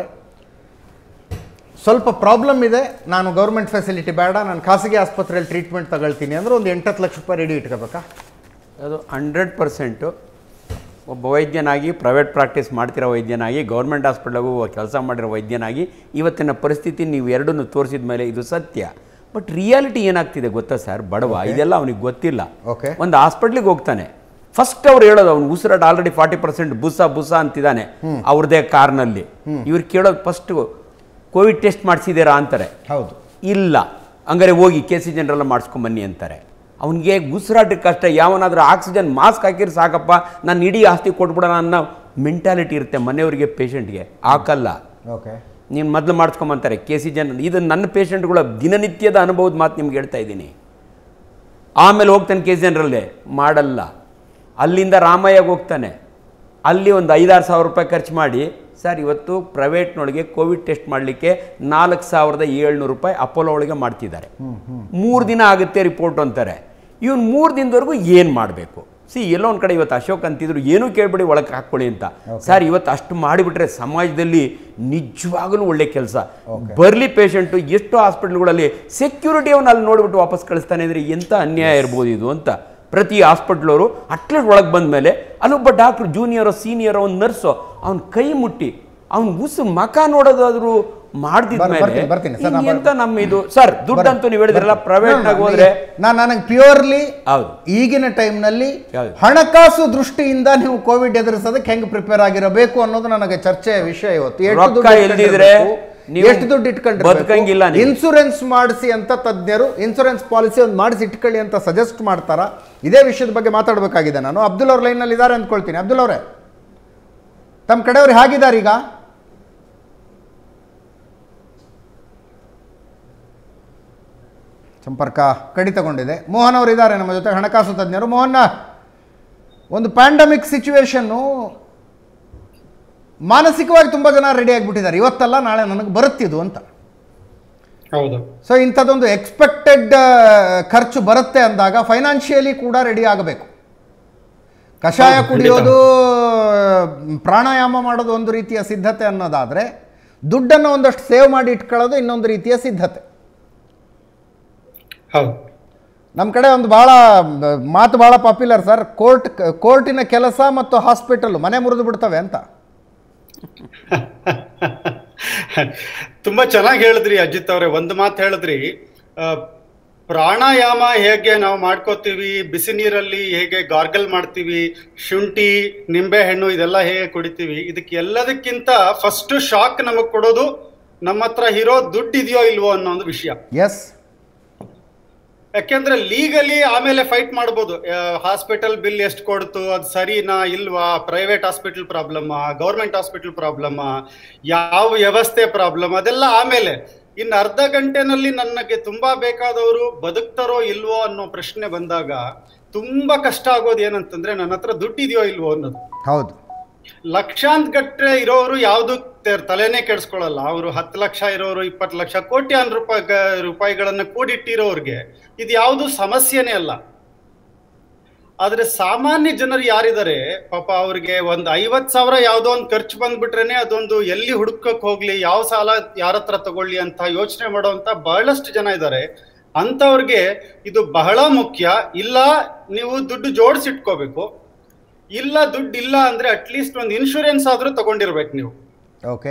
ಸ್ವಲ್ಪ ಪ್ರಾಬ್ಲಮ್ ಇದೆ ನಾನು ಗೌರ್ಮೆಂಟ್ ಫೆಸಿಲಿಟಿ ಬೇಡ ನಾನು ಖಾಸಗಿ ಆಸ್ಪತ್ರೆಯಲ್ಲಿ ಟ್ರೀಟ್ಮೆಂಟ್ ತಗೊಳ್ತೀನಿ ಅಂದ್ರೆ ಒಂದು ಎಂಟತ್ತು ಲಕ್ಷ ರೂಪಾಯಿ ರೆಡಿ ಇಟ್ಕೋಬೇಕಾ ಅದು ಹಂಡ್ರೆಡ್ ಪರ್ಸೆಂಟು ಒಬ್ಬ ವೈದ್ಯನಾಗಿ ಪ್ರೈವೇಟ್ ಪ್ರಾಕ್ಟೀಸ್ ಮಾಡ್ತಿರೋ ವೈದ್ಯನಾಗಿ ಗೌರ್ಮೆಂಟ್ ಹಾಸ್ಪಿಟ್ಲಿಗೂ ಕೆಲಸ ಮಾಡಿರೋ ವೈದ್ಯನಾಗಿ ಇವತ್ತಿನ ಪರಿಸ್ಥಿತಿ ನೀವು ಎರಡನ್ನು ತೋರಿಸಿದ ಮೇಲೆ ಇದು ಸತ್ಯ ಬಟ್ ರಿಯಾಲಿಟಿ ಏನಾಗ್ತಿದೆ ಗೊತ್ತಾ ಸರ್ ಬಡವ ಇದೆಲ್ಲ ಅವನಿಗೆ ಗೊತ್ತಿಲ್ಲ ಓಕೆ ಒಂದು ಹಾಸ್ಪಿಟ್ಲಿಗೆ ಹೋಗ್ತಾನೆ ಫಸ್ಟ್ ಅವ್ರು ಹೇಳೋದು ಅವ್ನು ಉಸಿರಾಟ ಆಲ್ರೆಡಿ ಫಾರ್ಟಿ ಪರ್ಸೆಂಟ್ ಬುಸ ಬುಸ ಅಂತಿದ್ದಾನೆ ಅವ್ರದೇ ಕಾರ್ನಲ್ಲಿ ಇವ್ರು ಕೇಳೋದು ಫಸ್ಟ್ ಕೋವಿಡ್ ಟೆಸ್ಟ್ ಮಾಡಿಸಿದ್ದೀರಾ ಅಂತಾರೆ ಹೌದು ಇಲ್ಲ ಹಂಗಾರೆ ಹೋಗಿ ಕೆ ಸಿ ಜನರೆಲ್ಲ ಮಾಡಿಸ್ಕೊಂಬನ್ನಿ ಅಂತಾರೆ ಅವನಿಗೆ ಉಸಿರಾಟಕ್ಕೆ ಕಷ್ಟ ಯಾವನಾದ್ರೂ ಆಕ್ಸಿಜನ್ ಮಾಸ್ಕ್ ಹಾಕಿದ್ರೆ ಸಾಕಪ್ಪ ನಾನು ಇಡೀ ಆಸ್ತಿ ಕೊಟ್ಬಿಡೋಣ ಅನ್ನೋ ಮೆಂಟಾಲಿಟಿ ಇರುತ್ತೆ ಮನೆಯವರಿಗೆ ಪೇಷಂಟ್ಗೆ ಹಾಕಲ್ಲ ಓಕೆ ನೀನು ಮೊದಲು ಮಾಡಿಸ್ಕೊಂಬಂತಾರೆ ಕೆ ಸಿ ಜನ ಇದು ನನ್ನ ಪೇಷಂಟ್ಗಳ ದಿನನಿತ್ಯದ ಅನುಭವದ ಮಾತು ನಿಮ್ಗೆ ಹೇಳ್ತಾ ಇದ್ದೀನಿ ಆಮೇಲೆ ಹೋಗ್ತಾನೆ ಕೆ ಸಿ ಜನರಲ್ಲೇ ಮಾಡಲ್ಲ ಅಲ್ಲಿಂದ ರಾಮಯ್ಯಗೆ ಹೋಗ್ತಾನೆ ಅಲ್ಲಿ ಒಂದು ಐದಾರು ಸಾವಿರ ರೂಪಾಯಿ ಖರ್ಚು ಮಾಡಿ ಸರ್ ಇವತ್ತು ಪ್ರೈವೇಟ್ನೊಳಗೆ ಕೋವಿಡ್ ಟೆಸ್ಟ್ ಮಾಡಲಿಕ್ಕೆ ನಾಲ್ಕು ಸಾವಿರದ ಏಳ್ನೂರು ರೂಪಾಯಿ ಅಪೋಲೋ ಒಳಗೆ ಮಾಡ್ತಿದ್ದಾರೆ ಮೂರು ದಿನ ಆಗುತ್ತೆ ರಿಪೋರ್ಟ್ ಅಂತಾರೆ ಇವನು ಮೂರು ದಿನದವರೆಗೂ ಏನು ಮಾಡಬೇಕು ಸಿ ಎಲ್ಲೋ ಒಂದು ಕಡೆ ಇವತ್ತು ಅಶೋಕ್ ಅಂತಿದ್ರು ಏನೂ ಕೇಳ್ಬಿಡಿ ಒಳಗೆ ಹಾಕ್ಕೊಳ್ಳಿ ಅಂತ ಸರ್ ಇವತ್ತು ಅಷ್ಟು ಮಾಡಿಬಿಟ್ರೆ ಸಮಾಜದಲ್ಲಿ ನಿಜವಾಗಲೂ ಒಳ್ಳೆ ಕೆಲಸ ಬರ್ಲಿ ಪೇಷಂಟು ಎಷ್ಟು ಹಾಸ್ಪಿಟ್ಲ್ಗಳಲ್ಲಿ ಸೆಕ್ಯೂರಿಟಿ ಅವನ್ನ ಅಲ್ಲಿ ನೋಡ್ಬಿಟ್ಟು ವಾಪಸ್ ಕಳಿಸ್ತಾನೆ ಅಂದರೆ ಎಂಥ ಅನ್ಯಾಯ ಇರ್ಬೋದು ಇದು ಅಂತ ಪ್ರತಿ ಹಾಸ್ಪಿಟ್ಲವರು ಅಟ್ಲೀಸ್ಟ್ ಒಳಗೆ ಬಂದ ಮೇಲೆ ಅಲ್ಲೊಬ್ಬ ಡಾಕ್ಟ್ರು ಜೂನಿಯರೋ ಸೀನಿಯರೋ ಒಂದು ನರ್ಸೋ ಅವ್ನ ಕೈ ಮುಟ್ಟಿ ಅವ್ನ ಉಸು ಮಕ ನೋಡೋದಾದ್ರೂ ಮಾಡ್ದಿದ್ಮೇಲೆ ಬರ್ತೀನಿ, ಬರ್ತೀನಿ. ಸರ್, ನಾನು ಎಂತ ನಮ್ಮ ಇದು ಸರ್ ದುಡ್ಡಂತೂ ನೀವು ಹೇಳಿದ್ರಲ್ಲ ಪ್ರೈವೇಟ್ನಾಗ ಹೋದ್ರೆ ನಾನು ನನಗೆ ಪ್ಯೂರ್ಲಿ ಹೌದು ಈಗಿನ ಟೈಮ್ನಲ್ಲಿ ಯಾವ್ದು? ಹಣಕಾಸು ದೃಷ್ಟಿಯಿಂದ ನೀವು ಕೋವಿಡ್ ಎದುರಿಸೋದಕ್ಕೆ ಹೆಂಗ್ ಪ್ರಿಪೇರ್ ಆಗಿರಬೇಕು ಅನ್ನೋದು ನನಗೆ ಚರ್ಚೆಯ ವಿಷಯ ಇವತ್ತು ಎಷ್ಟು ರೊಕ್ಕ ದುಡ್ಡು ಇಲ್ದಿದ್ರೆ ಇಟ್ಕೊಂಡಿರ್ಬೇಕು? ನೀವು ಎಷ್ಟು ದುಡ್ಡು ಬದುಕಂಗಿಲ್ಲ ಇಟ್ಕೊಂಡಿರ್ಬೇಕು ನೀವು. ಇನ್ಸೂರೆನ್ಸ್ ಮಾಡಿಸಿ ಅಂತ ತಜ್ಞರು ಇನ್ಸೂರೆನ್ಸ್ ಪಾಲಿಸಿ ಒಂದು ಮಾಡಿಸಿ ಇಟ್ಕೊಳ್ಳಿ ಅಂತ ಸಜೆಸ್ಟ್ ಮಾಡ್ತಾರ ಇದೇ ವಿಷಯದ ಬಗ್ಗೆ ಮಾತಾಡಬೇಕಾಗಿದೆ ನಾನು ಅಬ್ದುಲ್ ಅವ್ರ ಲೈನಲ್ಲಿ ಇದ್ದಾರೆ ಅಂದ್ಕೊಳ್ತೀನಿ ಅಬ್ದುಲ್ ಅವರೇ ತಮ್ಮ ಕಡೆಯವ್ರು ಹೇಗಿದ್ದಾರೆ ಈಗ ಸಂಪರ್ಕ ಕಡಿತಗೊಂಡಿದೆ ಮೋಹನ್ ಅವರು ಇದ್ದಾರೆ ನಮ್ಮ ಜೊತೆ ಹಣಕಾಸು ತಜ್ಞರು ಮೋಹನ್ನ ಒಂದು ಪ್ಯಾಂಡಮಿಕ್ ಸಿಚುವೇಶನ್ನು ಮಾನಸಿಕವಾಗಿ ತುಂಬ ಜನ ರೆಡಿ ಆಗಿಬಿಟ್ಟಿದ್ದಾರೆ ಇವತ್ತಲ್ಲ ನಾಳೆ ನನಗೆ ಬರುತ್ತಿದು ಅಂತ ಹೌದು ಸೊ ಇಂಥದ್ದೊಂದು ಎಕ್ಸ್ಪೆಕ್ಟೆಡ್ ಖರ್ಚು ಬರುತ್ತೆ ಅಂದಾಗ ಫೈನಾನ್ಷಿಯಲಿ ಕೂಡ ರೆಡಿ ಆಗಬೇಕು ಕಷಾಯ ಹೌದು, ಕುಡಿಯೋದು ಪ್ರಾಣಾಯಾಮ ಮಾಡೋದು ಒಂದು ರೀತಿಯ ಸಿದ್ಧತೆ ಅನ್ನೋದಾದರೆ ದುಡ್ಡನ್ನು ಒಂದಷ್ಟು ಸೇವ್ ಮಾಡಿ ಇಟ್ಕೊಳ್ಳೋದು ಇನ್ನೊಂದು ರೀತಿಯ ಸಿದ್ಧತೆ ಹೌದು ನಮ್ಮ ಕಡೆ ಒಂದು ಭಾಳ ಬ- ಮಾತು ಭಾಳ ಪಾಪ್ಯುಲರ್ ಸರ್ ಕೋರ್ಟ್ ಕೋರ್ಟಿನ ಕೆಲಸ ಮತ್ತು ಹಾಸ್ಪಿಟಲ್ ಮನೆ ಮುರಿದು ಬಿಡ್ತವೆ ಅಂತ ತುಂಬಾ ಚೆನ್ನಾಗಿ ಹೇಳಿದ್ರಿ ಅಜಿತ್ ಅವರೇ ಒಂದು ಮಾತು ಹೇಳಿದ್ರಿ ಆ, ಪ್ರಾಣಾಯಾಮ ಹೇಗೆ ನಾವು ಮಾಡ್ಕೋತೀವಿ ಬಿಸಿ ನೀರಲ್ಲಿ ಹೇಗೆ ಗಾರ್ಗಲ್ ಮಾಡ್ತೀವಿ ಶುಂಠಿ ನಿಂಬೆ ಹಣ್ಣು ಇದೆಲ್ಲ ಹೇಗೆ ಕುಡಿತೀವಿ ಇದಕ್ಕೆ ಎಲ್ಲದಕ್ಕಿಂತ ಫಸ್ಟ್ ಶಾಕ್ ನಮಗ್ ಕೊಡೋದು ನಮ್ಮ ಹತ್ರ ಇರೋ ದುಡ್ಡು ಇದೆಯೋ ಇಲ್ವೋ ಅನ್ನೋ ಒಂದು ವಿಷಯ ಎಸ್ ಯಾಕೆಂದ್ರೆ ಲೀಗಲಿ ಆಮೇಲೆ ಫೈಟ್ ಮಾಡ್ಬೋದು ಹಾಸ್ಪಿಟಲ್ ಬಿಲ್ ಎಷ್ಟು ಕೊಡ್ತು ಅದು ಸರಿನಾ ಇಲ್ವಾ private hospital problem government hospital problem ಯಾವ ವ್ಯವಸ್ಥೆ ಪ್ರಾಬ್ಲಮ್ ಅದೆಲ್ಲ ಆಮೇಲೆ ಇನ್ನು ಅರ್ಧ ಗಂಟೆನಲ್ಲಿ ನನಗೆ ತುಂಬಾ ಬೇಕಾದವರು ಬದುಕ್ತಾರೋ ಇಲ್ವೋ ಅನ್ನೋ ಪ್ರಶ್ನೆ ಬಂದಾಗ ತುಂಬಾ ಕಷ್ಟ ಆಗೋದು ಏನಂತಂದ್ರೆ ನನ್ನ ಹತ್ರ ದುಡ್ಡು ಇದೆಯೋ ಇಲ್ವೋ ಅನ್ನೋದು ಹೌದು ಲಕ್ಷಾಂತ ಗಟ್ಟಲೆ ಇರೋರು ಯಾವ್ದು ತೆ- ತಲೆನೇ ಕೆಡಿಸ್ಕೊಳ್ಳಲ್ಲ ಅವರು ಹತ್ತು ಲಕ್ಷ ಇರೋರು ಇಪ್ಪತ್ತು ಲಕ್ಷ ಕೋಟ್ಯಾನ್ ರೂಪಾಯಿ ರೂಪಾಯಿಗಳನ್ನ ಕೂಡಿಟ್ಟಿರೋರ್ಗೆ ಇದು ಯಾವುದು ಸಮಸ್ಯೆನೇ ಅಲ್ಲ ಆದ್ರೆ ಸಾಮಾನ್ಯ ಜನರು ಯಾರಿದ್ದಾರೆ ಪಾಪ ಅವ್ರಿಗೆ ಒಂದ್ ಐವತ್ ಸಾವಿರ ಯಾವ್ದೋ ಒಂದು ಖರ್ಚು ಬಂದ್ಬಿಟ್ರೇನೆ ಅದೊಂದು ಎಲ್ಲಿ ಹುಡುಕಕ್ ಹೋಗ್ಲಿ ಯಾವ ಸಾಲ ಯಾರ ಹತ್ರ ತಗೊಳ್ಳಿ ಅಂತ ಯೋಚನೆ ಮಾಡುವಂತ ಬಹಳಷ್ಟು ಜನ ಇದ್ದಾರೆ ಅಂತವ್ರಿಗೆ ಇದು ಬಹಳ ಮುಖ್ಯ ಇಲ್ಲ ನೀವು ದುಡ್ಡು ಜೋಡಿಸಿಟ್ಕೋಬೇಕು ಇಲ್ಲ ದುಡ್ಡು ಇಲ್ಲ ಅಂದ್ರೆ ಅಟ್ಲೀಸ್ಟ್ ಒಂದು ಇನ್ಶೂರೆನ್ಸ್ ಆದ್ರೂ ತಗೊಂಡಿರ್ಬೇಕು ನೀವು ಓಕೆ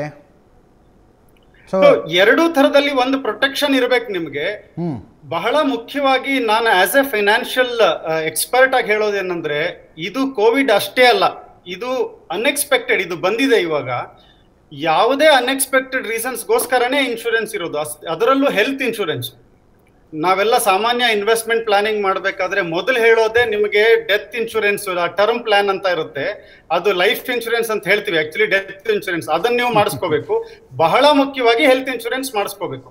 ಸೊ So, ಎರಡೂ ತರದಲ್ಲಿ ಒಂದು ಪ್ರೊಟೆಕ್ಷನ್ ಇರ್ಬೇಕು ನಿಮ್ಗೆ ಹ್ಞೂ ಬಹಳ ಮುಖ್ಯವಾಗಿ ನಾನು ಆಸ್ ಎ ಫೈನಾನ್ಷಿಯಲ್ ಎಕ್ಸ್ಪರ್ಟ್ ಆಗಿ ಹೇಳೋದೇನಂದ್ರೆ ಇದು ಕೋವಿಡ್ ಅಷ್ಟೇ ಅಲ್ಲ ಇದು ಅನ್ಎಕ್ಸ್ಪೆಕ್ಟೆಡ್ ಇದು ಬಂದಿದೆ ಇವಾಗ ಯಾವುದೇ ಅನ್ಎಕ್ಸ್ಪೆಕ್ಟೆಡ್ ರೀಸನ್ಸ್ಗೋಸ್ಕರನೇ ಇನ್ಶೂರೆನ್ಸ್ ಇರೋದು ಅಸ್- ಅದರಲ್ಲೂ ಹೆಲ್ತ್ ಇನ್ಶೂರೆನ್ಸ್ ನಾವೆಲ್ಲ ಸಾಮಾನ್ಯ ಇನ್ವೆಸ್ಟ್ಮೆಂಟ್ ಪ್ಲಾನಿಂಗ್ ಮಾಡಬೇಕಾದ್ರೆ ಮೊದಲು ಹೇಳೋದೇ ನಿಮಗೆ ಡೆತ್ ಇನ್ಶೂರೆನ್ಸ್ ಟರ್ಮ್ ಪ್ಲಾನ್ ಅಂತ ಇರುತ್ತೆ ಅದು ಲೈಫ್ ಇನ್ಶೂರೆನ್ಸ್ ಅಂತ ಹೇಳ್ತೀವಿ ಆಕ್ಚುಲಿ ಡೆತ್ ಇನ್ಶೂರೆನ್ಸ್ ಅದನ್ನ ನೀವು ಮಾಡಿಸ್ಕೋಬೇಕು ಬಹಳ ಮುಖ್ಯವಾಗಿ ಹೆಲ್ತ್ ಇನ್ಶೂರೆನ್ಸ್ ಮಾಡಿಸ್ಕೋಬೇಕು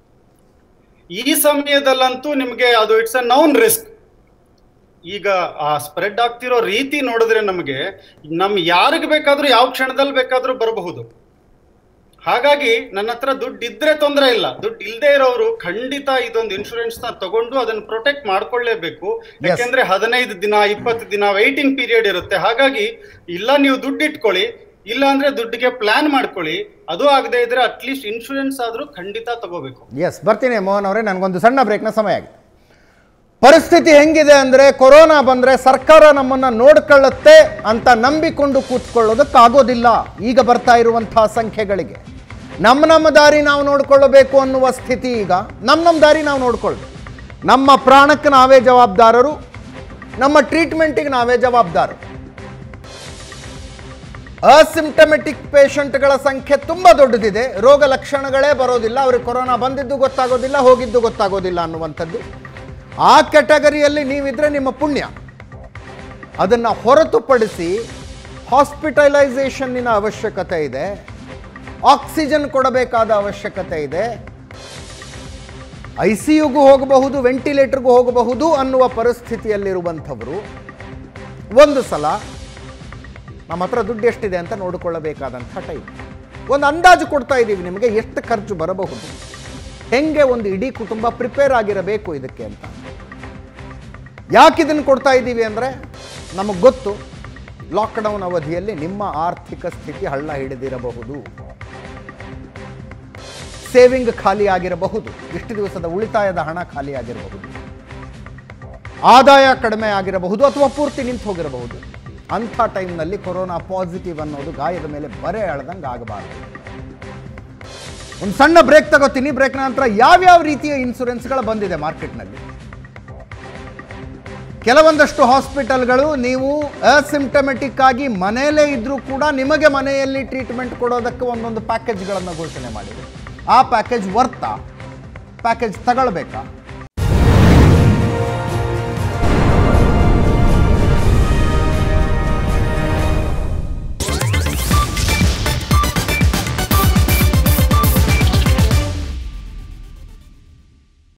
ಈ ಸಮಯದಲ್ಲಂತೂ ನಿಮಗೆ ಅದು ಇಟ್ಸ್ ಅ ನೌನ್ ರಿಸ್ಕ್ ಈಗ ಆ ಸ್ಪ್ರೆಡ್ ಆಗ್ತಿರೋ ರೀತಿ ನೋಡಿದ್ರೆ ನಮಗೆ ನಮ್ ಯಾರಿಗ್ ಬೇಕಾದ್ರೂ ಯಾವ ಕ್ಷಣದಲ್ಲಿ ಬೇಕಾದ್ರೂ ಬರಬಹುದು ಹಾಗಾಗಿ ನನ್ನ ಹತ್ರ ದುಡ್ಡು ಇದ್ರೆ ತೊಂದರೆ ಇಲ್ಲ ದುಡ್ಡು ಇಲ್ಲದೆ ಇರೋರು ಖಂಡಿತ ಇದೊಂದು ಇನ್ಶೂರೆನ್ಸ್ ನ ತಗೊಂಡು ಅದನ್ನ ಪ್ರೊಟೆಕ್ಟ್ ಮಾಡ್ಕೊಳ್ಳೇಬೇಕು ಯಾಕೆಂದ್ರೆ ಹದಿನೈದು ದಿನ ಇಪ್ಪತ್ತು ದಿನ ವೈಟಿಂಗ್ ಪೀರಿಯಡ್ ಇರುತ್ತೆ ಹಾಗಾಗಿ ಇಲ್ಲ ನೀವು ದುಡ್ಡು ಇಟ್ಕೊಳ್ಳಿ ಇಲ್ಲ ಅಂದ್ರೆ ದುಡ್ಡಿಗೆ ಪ್ಲಾನ್ ಮಾಡ್ಕೊಳ್ಳಿ ಅದು ಆಗದೆ ಇದ್ರೆ ಅಟ್ಲೀಸ್ಟ್ ಇನ್ಶೂರೆನ್ಸ್ ಆದ್ರೂ ಖಂಡಿತ ತಗೋಬೇಕು ಎಸ್ ಬರ್ತೀನಿ ಮೋಹನ್ ಅವರೇ ನನಗೊಂದು ಸಣ್ಣ ಬ್ರೇಕ್ನ ಸಮಯ ಆಗಿದೆ ಪರಿಸ್ಥಿತಿ ಹೆಂಗಿದೆ ಅಂದರೆ ಕೊರೋನಾ ಬಂದರೆ ಸರ್ಕಾರ ನಮ್ಮನ್ನು ನೋಡ್ಕೊಳ್ಳುತ್ತೆ ಅಂತ ನಂಬಿಕೊಂಡು ಕೂತ್ಕೊಳ್ಳೋದಕ್ಕಾಗೋದಿಲ್ಲ ಈಗ ಬರ್ತಾ ಇರುವಂತಹ ಸಂಖ್ಯೆಗಳಿಗೆ ನಮ್ಮ ನಮ್ಮ ದಾರಿ ನಾವು ನೋಡ್ಕೊಳ್ಳಬೇಕು ಅನ್ನುವ ಸ್ಥಿತಿ ಈಗ ನಮ್ಮ ನಮ್ಮ ದಾರಿ ನಾವು ನೋಡ್ಕೊಳ್ಬೇಕು ನಮ್ಮ ಪ್ರಾಣಕ್ಕೆ ನಾವೇ ಜವಾಬ್ದಾರರು ನಮ್ಮ ಟ್ರೀಟ್ಮೆಂಟಿಗೆ ನಾವೇ ಜವಾಬ್ದಾರರು ಅಸಿಂಟಮೆಟಿಕ್ ಪೇಷಂಟ್ಗಳ ಸಂಖ್ಯೆ ತುಂಬ ದೊಡ್ಡದಿದೆ ರೋಗ ಲಕ್ಷಣಗಳೇ ಬರೋದಿಲ್ಲ ಅವ್ರಿಗೆ ಕೊರೋನಾ ಬಂದಿದ್ದು ಗೊತ್ತಾಗೋದಿಲ್ಲ ಹೋಗಿದ್ದು ಗೊತ್ತಾಗೋದಿಲ್ಲ ಅನ್ನುವಂಥದ್ದು ಆ ಕ್ಯಾಟಗರಿಯಲ್ಲಿ ನೀವಿದ್ರೆ ನಿಮ್ಮ ಪುಣ್ಯ ಅದನ್ನು ಹೊರತುಪಡಿಸಿ ಹಾಸ್ಪಿಟಲೈಸೇಷನ್ನಿನ ಅವಶ್ಯಕತೆ ಇದೆ ಆಕ್ಸಿಜನ್ ಕೊಡಬೇಕಾದ ಅವಶ್ಯಕತೆ ಇದೆ ಐ ಸಿ ಯುಗೂ ಹೋಗಬಹುದು ವೆಂಟಿಲೇಟರ್ಗೂ ಹೋಗಬಹುದು ಅನ್ನುವ ಪರಿಸ್ಥಿತಿಯಲ್ಲಿರುವಂಥವರು ಒಂದು ಸಲ ನಮ್ಮ ಹತ್ರ ದುಡ್ಡು ಎಷ್ಟಿದೆ ಅಂತ ನೋಡಿಕೊಳ್ಳಬೇಕಾದಂಥ ಟೈಮ್ ಒಂದು ಅಂದಾಜು ಕೊಡ್ತಾ ಇದ್ದೀವಿ ನಿಮಗೆ ಎಷ್ಟು ಖರ್ಚು ಬರಬಹುದು ಹೆಂಗೆ ಒಂದು ಇಡೀ ಕುಟುಂಬ ಪ್ರಿಪೇರ್ ಆಗಿರಬೇಕು ಇದಕ್ಕೆ ಅಂತ ಯಾಕೆ ಇದನ್ನು ಕೊಡ್ತಾ ಇದ್ದೀವಿ ಅಂದರೆ ನಮಗೆ ಗೊತ್ತು ಲಾಕ್ಡೌನ್ ಅವಧಿಯಲ್ಲಿ ನಿಮ್ಮ ಆರ್ಥಿಕ ಸ್ಥಿತಿ ಹಳ್ಳ ಹಿಡಿದಿರಬಹುದು ಸೇವಿಂಗ್ ಖಾಲಿ ಆಗಿರಬಹುದು ಇಷ್ಟು ದಿವಸದ ಉಳಿತಾಯದ ಹಣ ಖಾಲಿ ಆಗಿರಬಹುದು ಆದಾಯ ಕಡಿಮೆ ಆಗಿರಬಹುದು ಅಥವಾ ಪೂರ್ತಿ ನಿಂತು ಹೋಗಿರಬಹುದು ಅಂಥ ಟೈಮ್ನಲ್ಲಿ ಕೊರೋನಾ ಪಾಸಿಟಿವ್ ಅನ್ನೋದು ಗಾಯದ ಮೇಲೆ ಬರೆ ಎಳ್ದಂಗೆ ಆಗಬಾರ್ದು ಒಂದು ಸಣ್ಣ ಬ್ರೇಕ್ ತಗೋತೀನಿ ಬ್ರೇಕ್ ನಂತರ ಯಾವ್ಯಾವ ರೀತಿಯ ಇನ್ಸೂರೆನ್ಸ್ಗಳು ಬಂದಿದೆ ಮಾರ್ಕೆಟ್ನಲ್ಲಿ ಕೆಲವೊಂದಷ್ಟು ಹಾಸ್ಪಿಟಲ್ಗಳು ನೀವು ಅಸಿಂಟಮೆಟಿಕ್ ಆಗಿ ಮನೆಯಲ್ಲೇ ಇದ್ರೂ ಕೂಡ ನಿಮಗೆ ಮನೆಯಲ್ಲಿ ಟ್ರೀಟ್ಮೆಂಟ್ ಕೊಡೋದಕ್ಕೆ ಒಂದೊಂದು ಪ್ಯಾಕೇಜ್ಗಳನ್ನು ಘೋಷಣೆ ಮಾಡಿದೆ ಆ ಪ್ಯಾಕೇಜ್ ವರ್ತಾ ಪ್ಯಾಕೇಜ್ ತಗೊಳ್ಬೇಕಾ